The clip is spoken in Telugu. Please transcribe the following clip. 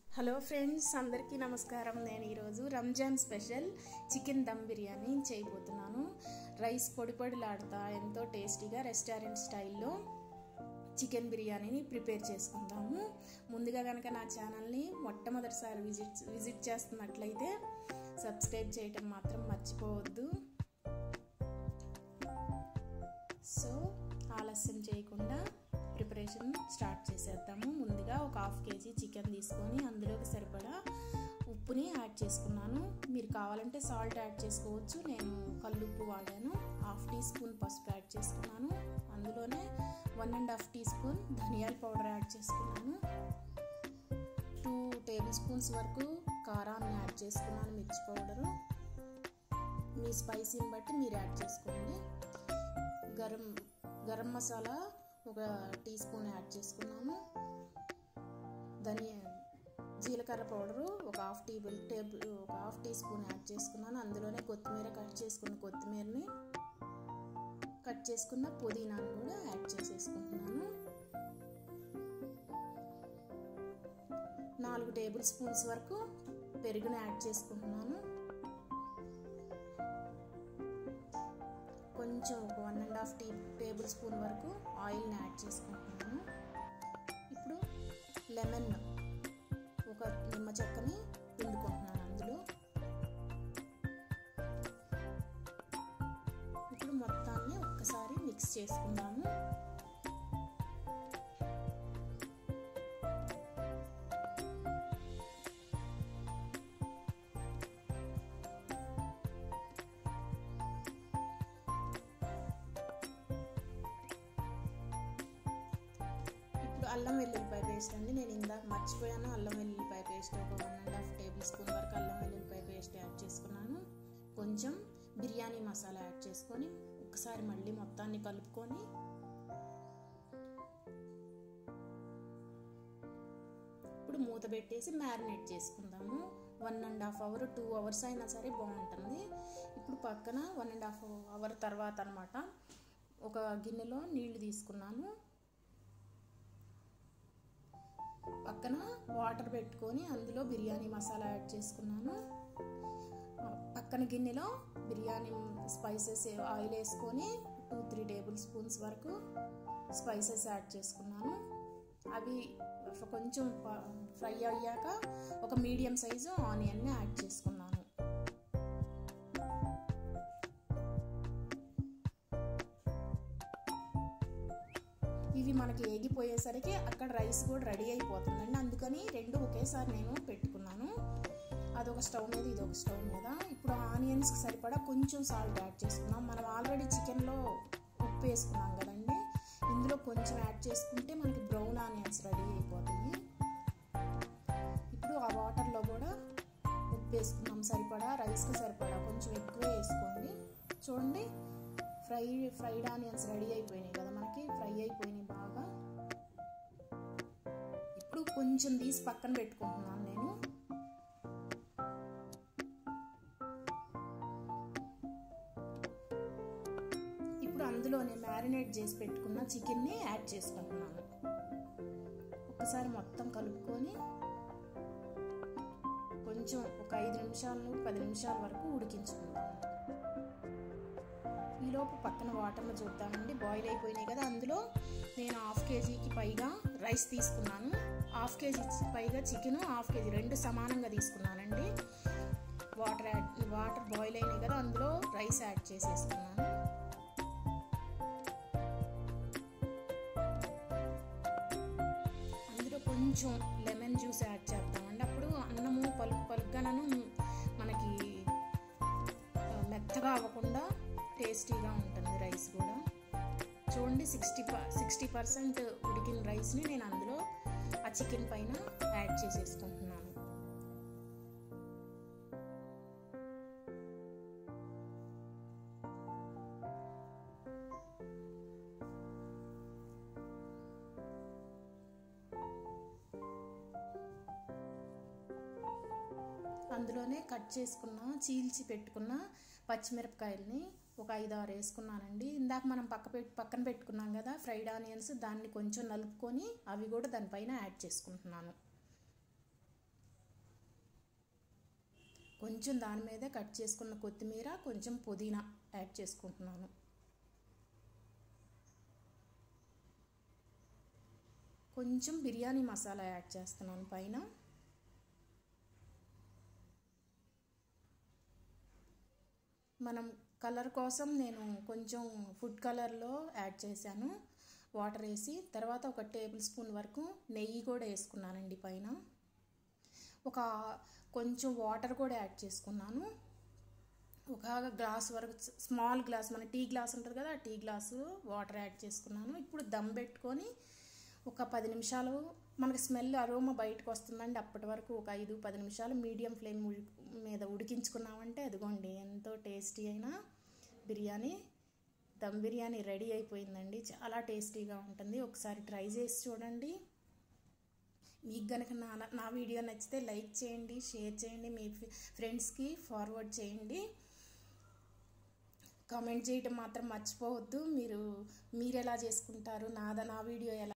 హలో ఫ్రెండ్స్ అందరికీ నమస్కారం నేను ఈరోజు రంజాన్ స్పెషల్ చికెన్ దమ్ బిర్యానీ చేయబోతున్నాను రైస్ పొడి పొడిలాడుతా ఎంతో టేస్టీగా రెస్టారెంట్ స్టైల్లో చికెన్ బిర్యానీని ప్రిపేర్ చేసుకుందాము ముందుగా కనుక నా ఛానల్ని మొట్టమొదటిసారి విజిట్ విజిట్ చేస్తున్నట్లయితే సబ్స్క్రైబ్ చేయటం మాత్రం మర్చిపోవద్దు సో ఆలస్యం చేయకుండా ప్రిపరేషన్ స్టార్ట్ చేసేద్దాము ముందుగా ఒక హాఫ్ కేజీ చికెన్ తీసుకొని అందులోకి సరిపడా ఉప్పుని యాడ్ చేసుకున్నాను మీరు కావాలంటే సాల్ట్ యాడ్ చేసుకోవచ్చు నేను కల్లుప్పు వాడాను హాఫ్ టీ స్పూన్ పసుపు యాడ్ చేసుకున్నాను అందులోనే one and half teaspoon ధనియాల పౌడర్ యాడ్ చేసుకున్నాను టూ టేబుల్ స్పూన్స్ వరకు కారాన్ని యాడ్ చేసుకున్నాను మిర్చి పౌడరు మీ స్పైసీని బట్టి మీరు యాడ్ చేసుకోండి గరం గరం మసాలా ఒక టీ స్పూన్ యాడ్ చేసుకున్నాను ధనియా జీలకర్ర పౌడరు ఒక హాఫ్ టీ టేబుల్ ఒక హాఫ్ టీ స్పూన్ యాడ్ చేసుకున్నాను అందులోనే కొత్తిమీర కట్ చేసుకున్న కొత్తిమీరని కట్ చేసుకున్న పుదీనాను కూడా యాడ్ చేసేసుకుంటున్నాను నాలుగు టేబుల్ స్పూన్స్ వరకు పెరుగుని యాడ్ చేసుకుంటున్నాను కొంచెం ఒక one and half tea tablespoon వరకు ఆయిల్ని యాడ్ చేసుకుంటున్నాను ఇప్పుడు లెమన్ ఒక నిమ్మ చెక్కని పిండుకుంటున్నాను అందులో ఇప్పుడు మొత్తాన్ని ఒక్కసారి మిక్స్ చేసుకుందాము ఇప్పుడు అల్లం వెల్లుల్లిపాయ పేస్ట్ అండి నేను ఇందాక మర్చిపోయాను అల్లం వెల్లుల్లిపాయ పేస్ట్ ఒక one and half tablespoon వరకు అల్లం వెల్లుల్లిపాయ పేస్ట్ యాడ్ చేసుకున్నాను కొంచెం బిర్యానీ మసాలా యాడ్ చేసుకొని ఒకసారి మళ్ళీ మొత్తాన్ని కలుపుకొని ఇప్పుడు మూత పెట్టేసి మ్యారినేట్ చేసుకుందాము one and half hour two hours అయినా సరే బాగుంటుంది ఇప్పుడు పక్కన వన్ అండ్ హాఫ్ అవర్ తర్వాత అనమాట ఒక గిన్నెలో నీళ్లు తీసుకున్నాను పక్కన వాటర్ పెట్టుకొని అందులో బిర్యానీ మసాలా యాడ్ చేసుకున్నాను పక్కన గిన్నెలో బిర్యానీ స్పైసెస్ ఆయిల్ వేసుకొని టూ త్రీ టేబుల్ స్పూన్స్ వరకు స్పైసెస్ యాడ్ చేసుకున్నాను అవి కొంచెం ఫ్రై అయ్యాక ఒక మీడియం సైజు ఆనియన్ని యాడ్ చేసుకున్నాను ఇవి మనకి ఏగిపోయేసరికి అక్కడ రైస్ కూడా రెడీ అయిపోతుందండి అందుకని రెండు ఒకేసారి నేను పెట్టుకున్నాను అదొక స్టవ్ మీద ఇది ఒక స్టవ్ మీద ఇప్పుడు ఆనియన్స్కి సరిపడా కొంచెం సాల్ట్ యాడ్ చేసుకున్నాం మనం ఆల్రెడీ చికెన్లో ఉప్పు వేసుకున్నాం కదండి ఇందులో కొంచెం యాడ్ చేసుకుంటే మనకి బ్రౌన్ ఆనియన్స్ రెడీ అయిపోతాయి ఇప్పుడు ఆ వాటర్లో కూడా ఉప్పు వేసుకున్నాం సరిపడా రైస్కి సరిపడా కొంచెం ఎక్కువ వేసుకోండి చూడండి ఫ్రై ఫ్రైడ్ ఆనియన్స్ రెడీ అయిపోయినాయి కదా మనకి ఫ్రై అయిపోయినాయి బాగా ఇప్పుడు కొంచెం తీసి పక్కన పెట్టుకుంటున్నాను నేను ఇప్పుడు అందులోనే మ్యారినేట్ చేసి పెట్టుకున్న చికెన్ని యాడ్ చేసుకుంటున్నాను ఒకసారి మొత్తం కలుపుకొని కొంచెం ఒక ఐదు నిమిషాలు పది నిమిషాల వరకు ఉడికించుకుందాం ఈలోపు పక్కన వాటర్లో చూద్దామండి బాయిల్ అయిపోయినాయి కదా అందులో నేను హాఫ్ కేజీకి పైగా రైస్ తీసుకున్నాను హాఫ్ కేజీ పైగా చికెన్ హాఫ్ కేజీ రెండు సమానంగా తీసుకున్నానండి వాటర్ యాడ్ వాటర్ బాయిల్ అయినాయి కదా అందులో రైస్ యాడ్ చేసేసుకున్నాను అందులో కొంచెం లెమన్ జ్యూస్ యాడ్ చేద్దామండి అప్పుడు అన్నము పలుకు పలుగ్గానను మనకి మెత్తగా అవ్వకుండా టేస్టీగా ఉంటుంది రైస్ కూడా చూడండి సిక్స్టీ సిక్స్టీ పర్సెంట్ ఉడికిన రైస్ని నేను అందులో ఆ చికెన్ పైన యాడ్ చేసేసుకుంటున్నాను అందులోనే కట్ చేసుకున్న చీల్చి పెట్టుకున్న పచ్చిమిరపకాయలని ఒక ఐదు ఆరు వేసుకున్నానండి ఇందాక మనం పక్క పెట్టి పక్కన పెట్టుకున్నాం కదా ఫ్రైడ్ ఆనియన్స్ దాన్ని కొంచెం నలుపుకొని అవి కూడా దానిపైన యాడ్ చేసుకుంటున్నాను కొంచెం దాని మీద కట్ చేసుకున్న కొత్తిమీర కొంచెం పుదీనా యాడ్ చేసుకుంటున్నాను కొంచెం బిర్యానీ మసాలా యాడ్ చేస్తున్నాను పైన మనం కలర్ కోసం నేను కొంచెం ఫుడ్ కలర్లో యాడ్ చేశాను వాటర్ వేసి తర్వాత ఒక టేబుల్ స్పూన్ వరకు నెయ్యి కూడా వేసుకున్నానండి పైన ఒక కొంచెం వాటర్ కూడా యాడ్ చేసుకున్నాను ఒక గ్లాస్ వరకు స్మాల్ గ్లాస్ మన టీ గ్లాస్ ఉంటుంది కదా ఆ టీ గ్లాసు వాటర్ యాడ్ చేసుకున్నాను ఇప్పుడు దమ్ పెట్టుకొని ఒక పది నిమిషాలు మనకి స్మెల్ అరోమా బయటకు వస్తుందండి అప్పటి వరకు ఒక ఐదు పది నిమిషాలు మీడియం ఫ్లేమ్ మీద ఉడికించుకున్నామంటే అదిగోండి ఎంతో టేస్టీ అయిన బిర్యానీ దమ్ బిర్యానీ రెడీ అయిపోయిందండి చాలా టేస్టీగా ఉంటుంది ఒకసారి ట్రై చేసి చూడండి మీకు కనుక నా నా వీడియో నచ్చితే లైక్ చేయండి షేర్ చేయండి మీ ఫ్రెండ్స్కి ఫార్వర్డ్ చేయండి కామెంట్ చేయటం మాత్రం మర్చిపోవద్దు మీరు మీరు ఎలా చేసుకుంటారు నాద నా వీడియో ఎలా